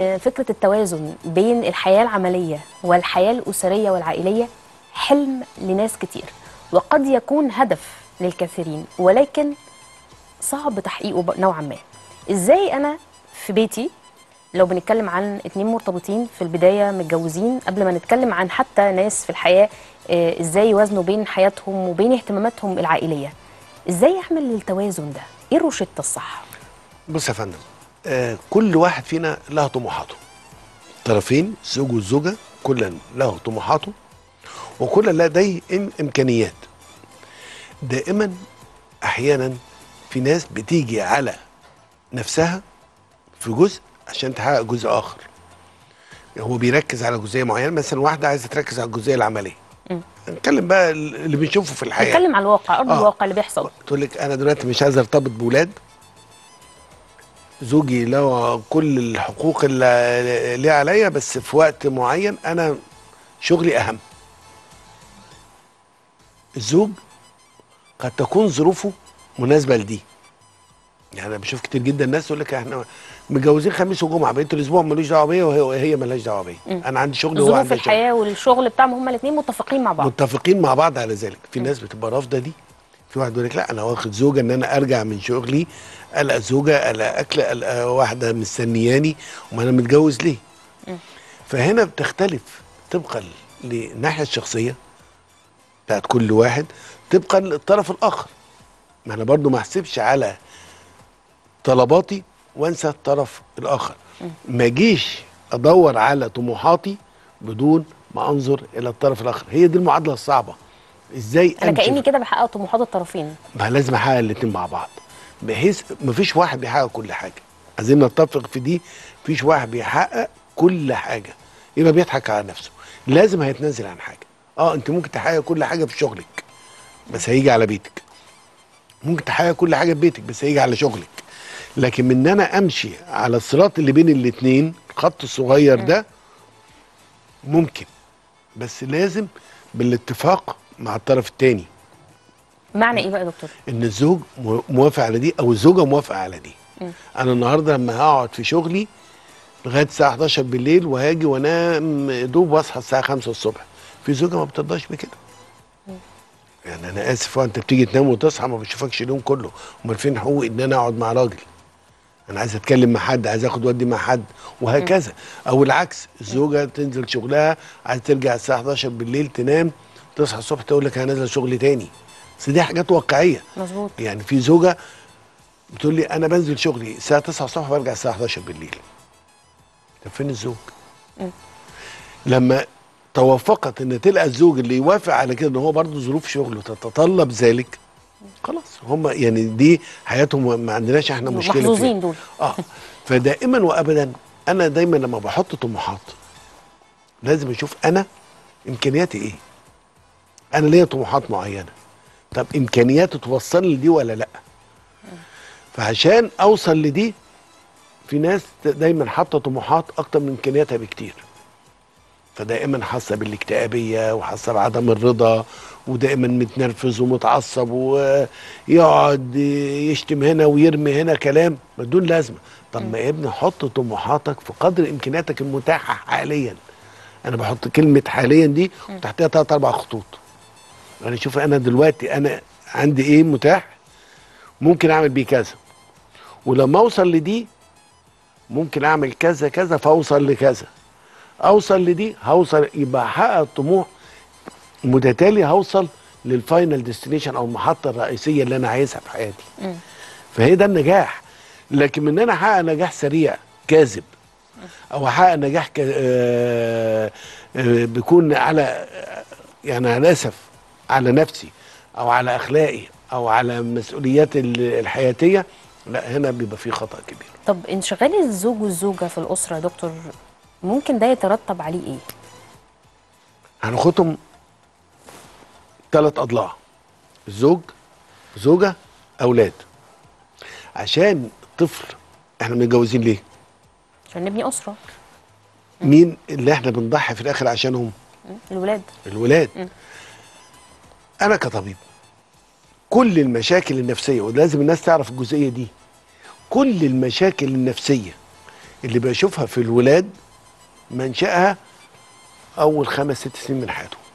فكرة التوازن بين الحياة العملية والحياة الأسرية والعائلية حلم لناس كتير وقد يكون هدف للكثيرين ولكن صعب تحقيقه ب- نوعا ما ازاي انا في بيتي لو بنتكلم عن اتنين مرتبطين في البداية متجوزين قبل ما نتكلم عن حتى ناس في الحياة آه، ازاي يوازنوا بين حياتهم وبين اهتماماتهم العائلية ازاي اعمل التوازن ده ايه الروشتة الصح بص يا فندم آه كل واحد فينا له طموحاته طرفين الزوج والزوجه كل له طموحاته وكل لديه إم امكانيات دائما احيانا في ناس بتيجي على نفسها في جزء عشان تحقق جزء اخر هو بيركز على جزئيه معينه مثلا واحده عايزه تركز على الجزئيه العمليه نتكلم بقى اللي بنشوفه في الحياه نتكلم على الواقع ارض آه. الواقع اللي بيحصل تقول لك انا دلوقتي مش عايز ارتبط بولاد زوجي له كل الحقوق اللي ليه عليا بس في وقت معين انا شغلي اهم الزوج قد تكون ظروفه مناسبه لدي يعني انا بشوف كتير جدا ناس يقول لك احنا متجوزين خميس وجمعه بقيت الاسبوع ملوش دعوه بيا وهي وهي ملهاش دعوه بيا انا عندي شغل وهو ظروف عنده شغل. الحياة والشغل بتاعهم هما الاثنين متفقين مع بعض متفقين مع بعض على ذلك في ناس بتبقى رافضه دي في واحد يقول لك لا انا واخد زوجه ان انا ارجع من شغلي الاقي زوجه الاقي اكل الاقي واحده مستنياني وما انا متجوز ليه فهنا بتختلف طبقا للناحيه الشخصيه بتاعت كل واحد طبقا للطرف الاخر ما انا برضو ما احسبش على طلباتي وانسى الطرف الاخر ما اجيش ادور على طموحاتي بدون ما انظر الى الطرف الاخر هي دي المعادله الصعبه ازاي انا أمشي كاني كده بحقق طموحات الطرفين ما لازم احقق الاثنين مع بعض بحيث مفيش واحد بيحقق كل حاجه عايزين نتفق في دي مفيش واحد بيحقق كل حاجه يبقى بيضحك على نفسه لازم هيتنازل عن حاجه اه انت ممكن تحقق كل حاجه في شغلك بس هيجي على بيتك ممكن تحقق كل حاجه في بيتك بس هيجي على شغلك لكن من ان انا امشي على الصراط اللي بين الاثنين الخط الصغير ده ممكن بس لازم بالاتفاق مع الطرف الثاني معنى ايه بقى يا دكتور ان الزوج مو- موافق على دي او الزوجه موافقه على دي انا النهارده لما هقعد في شغلي لغايه الساعه 11 بالليل وهاجي وانام دوب واصحى الساعه 5 الصبح في زوجه ما بترضاش بكده يعني انا اسف انت بتيجي تنام وتصحى ما بشوفكش اليوم كله امال فين حقوقي ان انا اقعد مع راجل انا عايز اتكلم مع حد عايز اخد ودي مع حد وهكذا او العكس الزوجه تنزل شغلها عايز ترجع الساعه 11 بالليل تنام تصحى الصبح تقول لك انا نازله شغل تاني بس دي حاجات واقعيه مظبوط يعني في زوجه بتقول لي انا بنزل شغلي الساعه 9 الصبح برجع الساعه 11 بالليل طب فين الزوج لما توافقت ان تلقى الزوج اللي يوافق على كده ان هو برضه ظروف شغله تتطلب ذلك خلاص هم يعني دي حياتهم ما عندناش احنا مشكله فيها. محظوظين دول اه فدائما وابدا انا دايما لما بحط طموحات لازم اشوف انا امكانياتي ايه انا ليا طموحات معينه طب امكانياتي توصلني لدي ولا لا فعشان اوصل لدي في ناس دايما حاطه طموحات اكتر من امكانياتها بكتير فدائما حاسه بالاكتئابيه وحاسه بعدم الرضا ودائما متنرفز ومتعصب ويقعد يشتم هنا ويرمي هنا كلام بدون لازمه طب ما يا ابني حط طموحاتك في قدر امكانياتك المتاحه حاليا انا بحط كلمه حاليا دي وتحتها ثلاث اربع خطوط انا شوف انا دلوقتي انا عندي ايه متاح ممكن اعمل بيه كذا ولما اوصل لدي ممكن اعمل كذا كذا فاوصل لكذا اوصل لدي هوصل يبقى احقق الطموح متتالي هوصل للفاينل ديستنيشن او المحطه الرئيسيه اللي انا عايزها في حياتي فهي ده النجاح لكن من ان انا احقق نجاح سريع كاذب او احقق نجاح ك... آه... آه... بيكون على يعني انا اسف على نفسي او على اخلاقي او على مسؤولياتي ال- الحياتيه لا هنا بيبقى في خطا كبير طب انشغال الزوج والزوجة في الأسرة يا دكتور ممكن ده يترتب عليه ايه؟ هناخدهم ثلاث اضلاع الزوج زوجه اولاد عشان الطفل احنا متجوزين ليه عشان نبني أسرة مين اللي احنا بنضحي في الاخر عشانهم م? الولاد الولاد انا كطبيب كل المشاكل النفسيه ولازم الناس تعرف الجزئيه دي كل المشاكل النفسيه اللي بيشوفها في الولاد منشأها اول خمس ست سنين من حياته